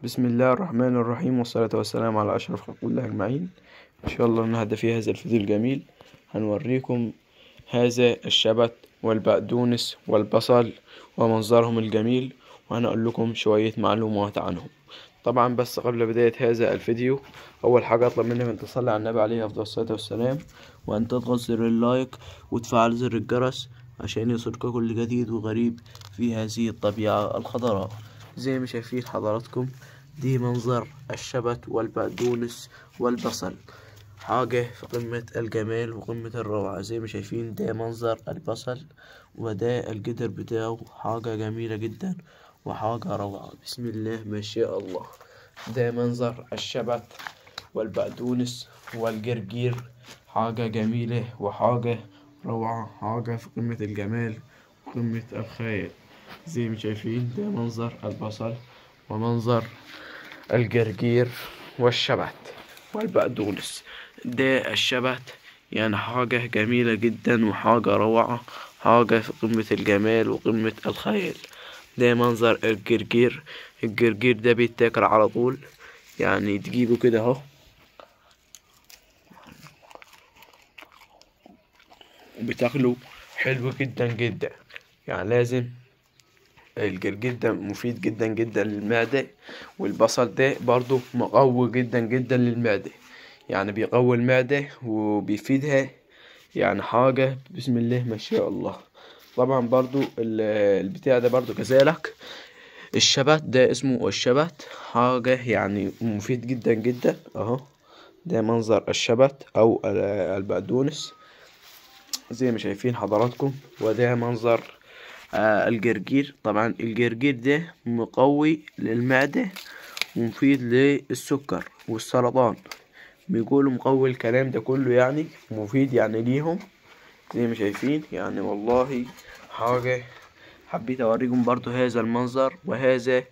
بسم الله الرحمن الرحيم والصلاة والسلام على أشرف خلق الله أجمعين إن شاء الله النهاردة في هذا الفيديو الجميل هنوريكم هذا الشبت والبقدونس والبصل ومنظرهم الجميل وهنقول لكم شوية معلومات عنهم طبعا بس قبل بداية هذا الفيديو أول حاجة أطلب منك أن تصلي على النبي عليه أفضل الصلاة والسلام وأن تضغط زر اللايك وتفعل زر الجرس عشان يوصلك كل جديد وغريب في هذه الطبيعة الخضراء زي ما شايفين حضراتكم دي منظر الشبت والبقدونس والبصل حاجة في قمة الجمال وقمة الروعة زي ما شايفين ده منظر البصل وده الجدر بتاعه حاجة جميلة جدا وحاجة روعة بسم الله ما شاء الله ده منظر الشبت والبقدونس والجرجير حاجة جميلة وحاجة روعة حاجة في قمة الجمال وقمة الخيال زي ما شايفين ده منظر البصل ومنظر الجرجير والشبت والبقدونس ده الشبت يعني حاجة جميلة جدا وحاجة روعة حاجة في قمة الجمال وقمة الخيال ده منظر الجرجير الجرجير ده بيتاكل على طول يعني تجيبه كده اهو وبتاكله حلو جدا جدا يعني لازم الجرجير ده مفيد جدا جدا للمعدة والبصل ده برضو مقوي جدا جدا للمعدة يعني بيقوي المعدة وبيفيدها يعني حاجة بسم الله ما شاء الله طبعا برضو البتاع ده برضو كذلك الشبت ده اسمه الشبت حاجة يعني مفيد جدا جدا اهو ده منظر الشبت او البقدونس زي ما شايفين حضراتكم وده منظر آه الجرجير طبعا الجرجير ده مقوي للمعدة ومفيد للسكر والسرطان بيقولوا مقوي الكلام ده كله يعني مفيد يعني ليهم زي ما شايفين يعني والله حاجة حبيت أوريكم برضو هذا المنظر وهذا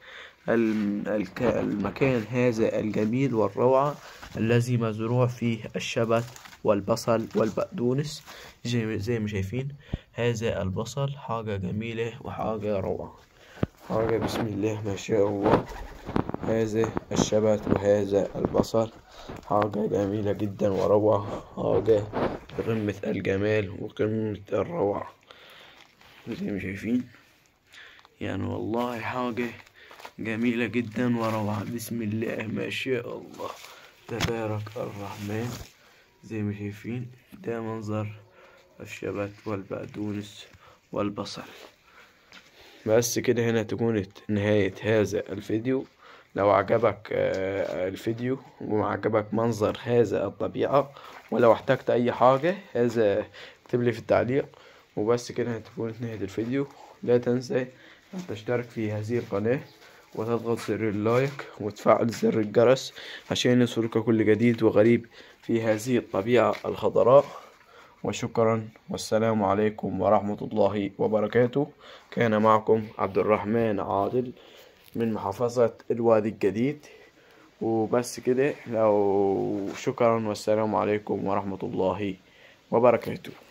المكان هذا الجميل والروعة الذي مزروع فيه الشبت والبصل والبقدونس زي ما شايفين هذا البصل حاجة جميلة وحاجة روعة حاجة بسم الله ما شاء الله هذا الشبت وهذا البصل حاجة جميلة جدا وروعة حاجة قمة الجمال وقمة الروعة زي ما شايفين يعني والله حاجة جميلة جدا وروعة بسم الله ما شاء الله تبارك الرحمن زي ما شايفين ده منظر الشبت والبقدونس والبصل بس كده هنا تكون نهاية هذا الفيديو لو عجبك الفيديو وعجبك منظر هذا الطبيعة ولو احتجت أي حاجة هذا اكتب لي في التعليق وبس كده تكون نهاية الفيديو لا تنسى أن تشترك في هذه القناة وتضغط زر اللايك وتفعل زر الجرس عشان يوصلك كل جديد وغريب في هذه الطبيعة الخضراء وشكرا والسلام عليكم ورحمة الله وبركاته كان معكم عبد الرحمن عادل من محافظة الوادي الجديد وبس كده لو شكرا والسلام عليكم ورحمة الله وبركاته